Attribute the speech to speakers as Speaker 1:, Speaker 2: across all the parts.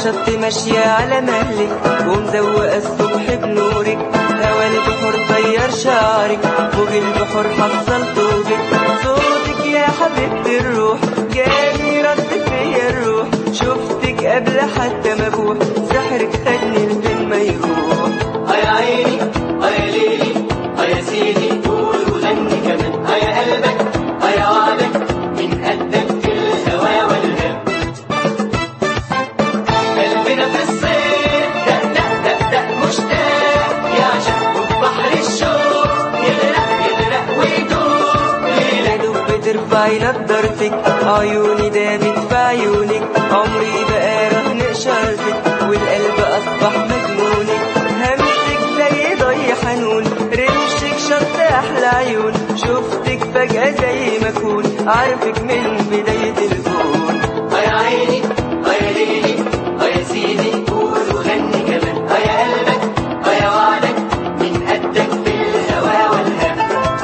Speaker 1: عالشط ماشية على مهلك ومزوقة الصبح بنورك هوا البحر طير شعرك فوق البحر حصل طوبك صوتك يا حبيبة الروح جاني رد فيا الروح شفتك قبل حتى ما بوح سحرك خدني لفين ما يروح
Speaker 2: يا عيني يا ليلي يا سيدي قول وغني كمان يا قلبك يا وعدك من قدك في الهوى والهم قلبنا في الصيف دق دق دق دق مشتاق يعشق وبحر الشوق يغرق يغرق ويدوب ليلة
Speaker 1: ليلة بترفعي نضارتك عيوني دابت في عيونك عمري بقى رهن إشارتك والقلب أصبح مجنونك همسك زي ضي حنون رمشك شط أحلى عيون شفتك فجأة زي ما أكون عارفك من بداية الكون
Speaker 2: يا عيني يا ليلي يا سيدي قول وغني كمان يا قلبك يا وعدك من قدك في الهوى والهم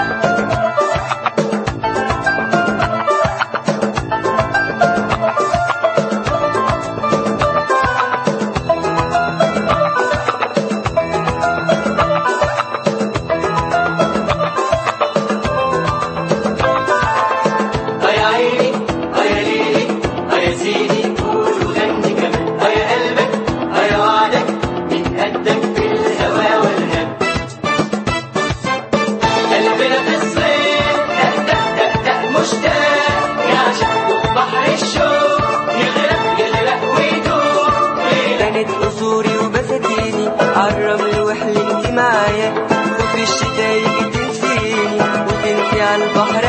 Speaker 2: يا عيني يا ليلي يا سيدي قول وغني كمان يا قلبك يا وعدك من قدك في الهوى والهم قلبنا في الصيف دق دق دق دق مشتاق يعشق بحر الشوق يغرق يغرق ويدوب ليلة
Speaker 1: كانت قصوري وبساتيني عالرمل وحلمتي معايا وفي الشتا يجي تنسيني وتنسي على البحر